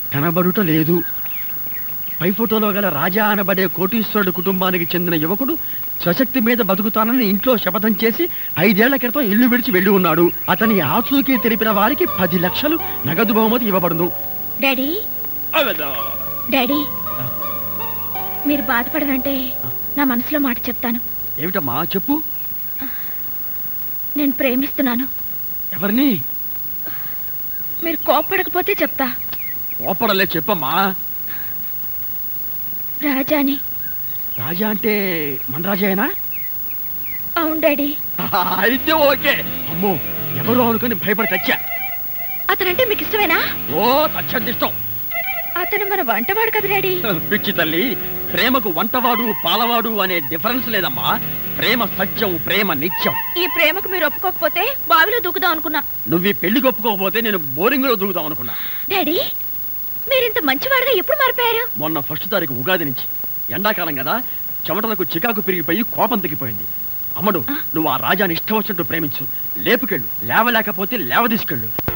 కనబడుట లేదు పై ఫోటోలో గల రాజా అనబడే కోటీశ్వరుడు కుటుంబానికి చెందిన యువకుడు స్వశక్తి మీద బతుకుతానని ఇంట్లో శపథం చేసి ఐదేళ్ల క్రితం ఇల్లు విడిచి వెళ్ళి ఉన్నాడు అతని ఆచూకీ తెలిపిన వారికి పది లక్షలు నగదు బహుమతి ఇవ్వబడును డాడీ డాడీ మీరు బాధపడనంటే నా మనసులో మాట చెప్తాను ఏమిటమ్మా చెప్పు నేను ప్రేమిస్తున్నాను ఎవరిని మీరు కోప్పడకపోతే చెప్తా ఓపడలే చెప్పమ్మా రాజాని రాజా అంటే మన రాజాయేనా అవును డాడీ అయితే ఓకే అమ్మో ఎవరు అనుకుని భయపడి చచ్చా అతనంటే మీకు ఇష్టమేనా ఓ తచ్చంది ఇష్టం అతను మన వంటవాడు కదా డాడీ పిచ్చి తల్లి ప్రేమకు వంటవాడు పాలవాడు అనే డిఫరెన్స్ లేదమ్మా ప్రేమ సత్యం ప్రేమ నిత్యం ఈ ప్రేమకు మీరు ఒప్పుకోకపోతే బావిలో దూకుదాం అనుకున్నా నువ్వు ఈ పెళ్లి ఒప్పుకోకపోతే నేను బోరింగ్ లో దూకుదాం అనుకున్నా డాడీ మీరింత మంచివాడుగా ఎప్పుడు మారిపోయారు మొన్న ఫస్ట్ తారీఖు ఉగాది నుంచి ఎండాకాలం కదా చెమటలకు చికాకు పెరిగిపోయి కోపం తగ్గిపోయింది అమ్మడు నువ్వు ఆ రాజాని ఇష్టం వచ్చినట్టు ప్రేమించు లేపుకెళ్ళు లేవలేకపోతే లేవ తీసుకెళ్ళు